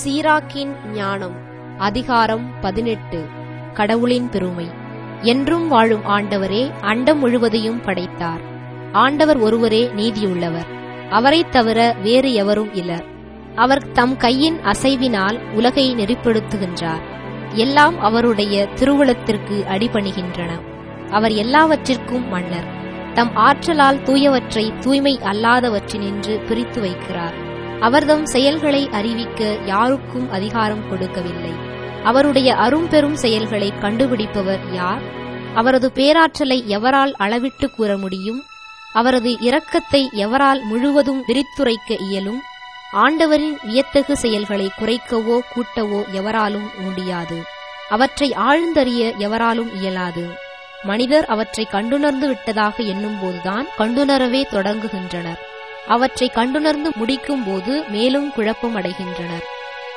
சீராக்கின் ஞானம் அதிகாரம் பதினெட்டு கடவுளின் பெருமை என்றும் வாழும் ஆண்டவரே அண்டம் முழுவதையும் படைத்தார் ஆண்டவர் ஒருவரே நீதியுள்ளவர் அவரைத் தவிர வேறு எவரும் இலர் அவர் தம் கையின் அசைவினால் உலகை நெறிப்படுத்துகின்றார் எல்லாம் அவருடைய திருவுளத்திற்கு அடிபணிகின்றன அவர் எல்லாவற்றிற்கும் மன்னர் தம் ஆற்றலால் தூயவற்றை தூய்மை அல்லாதவற்றினின்று பிரித்து வைக்கிறார் அவர்தம் செயல்களை அறிவிக்க யாருக்கும் அதிகாரம் கொடுக்கவில்லை அவருடைய அரும்பெரும் செயல்களை கண்டுபிடிப்பவர் யார் அவரது பேராற்றலை எவரால் அளவிட்டு கூற முடியும் அவரது இரக்கத்தை எவரால் முழுவதும் விரித்துரைக்க இயலும் ஆண்டவரின் வியத்தகு செயல்களை குறைக்கவோ கூட்டவோ எவராலும் முடியாது அவற்றை ஆழ்ந்தறிய எவராலும் இயலாது மனிதர் அவற்றை கண்டுணர்ந்து விட்டதாக எண்ணும்போதுதான் கண்டுணரவே தொடங்குகின்றனர் அவற்றை கண்டுணர்ந்து முடிக்கும் போது மேலும் குழப்பம் அடைகின்றனர்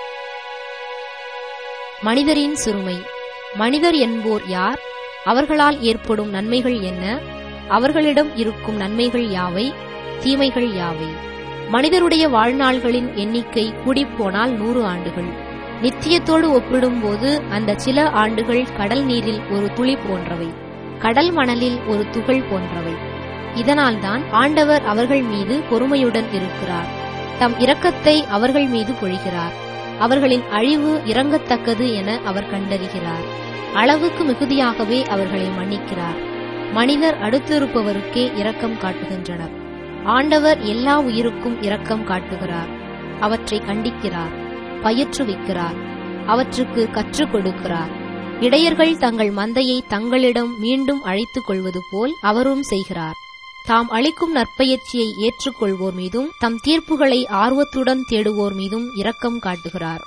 மனிதரின் சிறுமை மனிதர் என்போர் யார் அவர்களால் ஏற்படும் நன்மைகள் என்ன அவர்களிடம் இருக்கும் நன்மைகள் யாவை தீமைகள் யாவை மனிதருடைய வாழ்நாள்களின் எண்ணிக்கை கூடிப்போனால் நூறு ஆண்டுகள் நித்தியத்தோடு ஒப்பிடும்போது அந்த சில ஆண்டுகள் கடல் நீரில் ஒரு துளி போன்றவை கடல் மணலில் ஒரு துகள் போன்றவை இதனால்தான் ஆண்டவர் அவர்கள் மீது பொறுமையுடன் இருக்கிறார் தம் இரக்கத்தை அவர்கள் மீது பொழிகிறார் அவர்களின் அழிவு இறங்கத்தக்கது என அவர் கண்டறிகிறார் அளவுக்கு மிகுதியாகவே அவர்களை மன்னிக்கிறார் மனிதர் அடுத்திருப்பவருக்கே இரக்கம் காட்டுகின்றனர் ஆண்டவர் எல்லா உயிருக்கும் இரக்கம் காட்டுகிறார் அவற்றை கண்டிக்கிறார் பயிற்றுவிக்கிறார் அவற்றுக்கு கற்றுக் கொடுக்கிறார் இடையர்கள் தங்கள் மந்தையை தங்களிடம் மீண்டும் அழைத்துக் கொள்வது போல் அவரும் செய்கிறார் தாம் அளிக்கும் நற்பயிற்சியை ஏற்றுக்கொள்வோர் மீதும் தம் தீர்ப்புகளை ஆர்வத்துடன் தேடுவோர் மீதும் இரக்கம் காட்டுகிறார்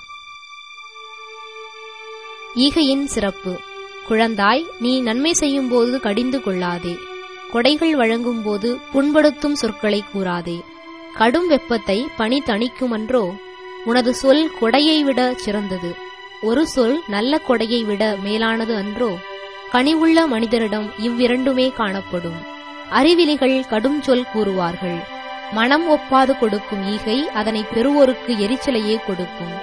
ஈகையின் சிறப்பு குழந்தாய் நீ நன்மை செய்யும்போது கடிந்து கொள்ளாதே கொடைகள் வழங்கும்போது புண்படுத்தும் சொற்களை கூறாதே கடும் வெப்பத்தை பனி தணிக்குமன்றோ உனது சொல் கொடையை விட சிறந்தது ஒரு சொல் நல்ல கொடையை விட மேலானது அன்றோ கனிவுள்ள மனிதரிடம் இவ்விரண்டுமே காணப்படும் அறிவிலிகள் கடும் சொல் கூறுவார்கள் மனம் ஒப்பாது கொடுக்கும் ஈகை அதனை பெறுவோருக்கு எரிச்சலையே கொடுக்கும்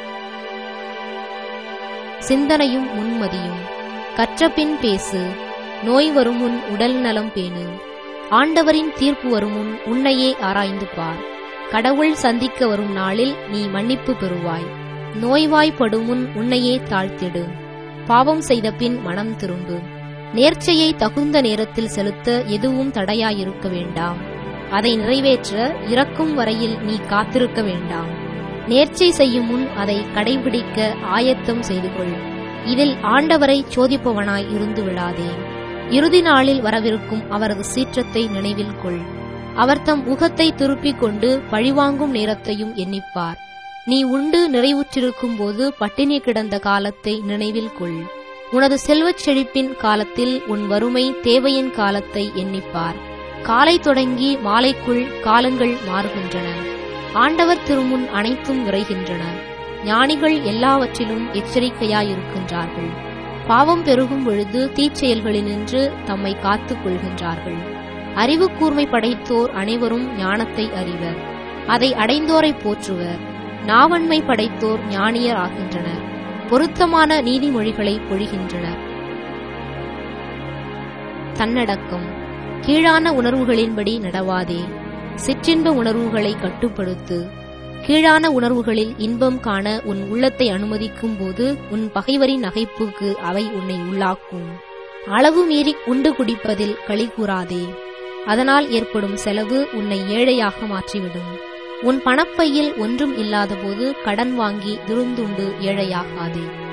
சிந்தனையும் முன்மதியும் கற்றபின் பேசு நோய் வருமுன் உடல் நலம் பேணு ஆண்டவரின் தீர்ப்பு வருமுன் உன்னையே ஆராய்ந்து பார் கடவுள் சந்திக்க வரும் நாளில் நீ மன்னிப்பு பெறுவாய் நோய்வாய்ப்படுமுன் உன்னையே தாழ்த்திடு பாவம் செய்த பின் மனம் திரும்பு நேர்ச்சையை தகுந்த நேரத்தில் செலுத்த எதுவும் தடையாயிருக்க வேண்டாம் அதை நிறைவேற்ற இறக்கும் வரையில் நீ காத்திருக்க வேண்டாம் நேர்ச்சை செய்யும் முன் அதை கடைபிடிக்க ஆயத்தம் செய்து கொள் இதில் ஆண்டவரை சோதிப்பவனாய் இருந்து விடாதே இறுதி நாளில் வரவிருக்கும் அவரது சீற்றத்தை நினைவில் கொள் அவர் தம் முகத்தை திருப்பிக் கொண்டு பழிவாங்கும் நேரத்தையும் எண்ணிப்பார் நீ உண்டு நிறைவுற்றிருக்கும் போது பட்டினி கிடந்த காலத்தை நினைவில் கொள் உனது செல்வச் செழிப்பின் காலத்தில் உன் வறுமை தேவையின் காலத்தை எண்ணிப்பார் காலை தொடங்கி மாலைக்குள் காலங்கள் மாறுகின்றன ஆண்டவர் திருமுன் அனைத்தும் விரைகின்றன ஞானிகள் எல்லாவற்றிலும் எச்சரிக்கையாயிருக்கின்றார்கள் பாவம் பெருகும் பொழுது தீச்செயல்களினின்று தம்மை காத்துக் கொள்கின்றார்கள் அறிவு கூர்மை படைத்தோர் அனைவரும் ஞானத்தை அறிவர் அதை அடைந்தோரை போற்றுவர் நாவன்மை படைத்தோர் ஞானியர் ஆகின்றனர் பொருத்தமான நீதிமொழிகளை பொழிகின்றனர் தன்னடக்கம் கீழான உணர்வுகளின்படி நடவாதே சிற்றின்ப உணர்வுகளை கட்டுப்படுத்து கீழான உணர்வுகளில் இன்பம் காண உன் உள்ளத்தை அனுமதிக்கும் போது உன் பகைவரின் நகைப்புக்கு அவை உன்னை உள்ளாக்கும் அளவு மீறி உண்டு குடிப்பதில் களி கூறாதே அதனால் ஏற்படும் செலவு உன்னை ஏழையாக மாற்றிவிடும் உன் பணப்பையில் ஒன்றும் இல்லாதபோது கடன் வாங்கி துருந்துண்டு ஏழையாகாதே